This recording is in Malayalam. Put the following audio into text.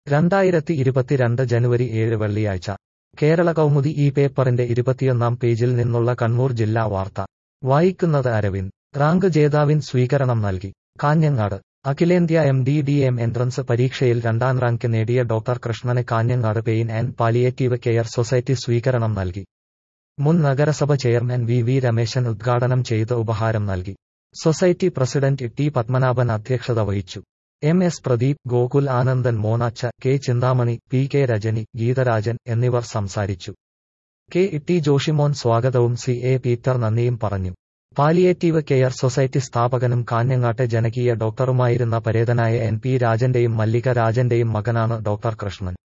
രണ്ടായിരത്തി ഇരുപത്തിരണ്ട് ജനുവരി ഏഴ് വെള്ളിയാഴ്ച കേരള കൗമുദി ഈ പേപ്പറിന്റെ ഇരുപത്തിയൊന്നാം പേജിൽ നിന്നുള്ള കണ്ണൂർ ജില്ലാ വാർത്ത വായിക്കുന്നത് അരവിന്ദ് റാങ്ക് ജേതാവിൻ സ്വീകരണം നൽകി കാഞ്ഞങ്ങാട് അഖിലേന്ത്യാ M D D M entrance പരീക്ഷയിൽ രണ്ടാം റാങ്ക് നേടിയ ഡോക്ടർ കൃഷ്ണന് Kanhangad pain and palliative care society സ്വീകരണം നൽകി മുൻ നഗരസഭ ചെയർമാൻ വി വി രമേശൻ ഉദ്ഘാടനം ചെയ്ത് ഉപഹാരം നൽകി സൊസൈറ്റി പ്രസിഡന്റ് ടി പത്മനാഭൻ അധ്യക്ഷത വഹിച്ചു M S Pradeep Gokul Anandan Monachcha K Chintamani P K Rajani Geetharajan എന്നിവർ സംസാരിച്ചു കെ ടി ജോഷിമോൻ സ്വാഗതവും സി എ പീറ്റർ നന്ദിയും പറഞ്ഞു പാലിയേറ്റീവ് കെയർ സൊസൈറ്റി സ്ഥാപകനും കാഞ്ഞങ്ങാട്ടെ ജനകീയ ഡോക്ടറുമായിരുന്ന പരേതനായ എൻ പി രാജന്റെയും മല്ലിക രാജന്റെയും മകനാണ് ഡോക്ടർ കൃഷ്ണൻ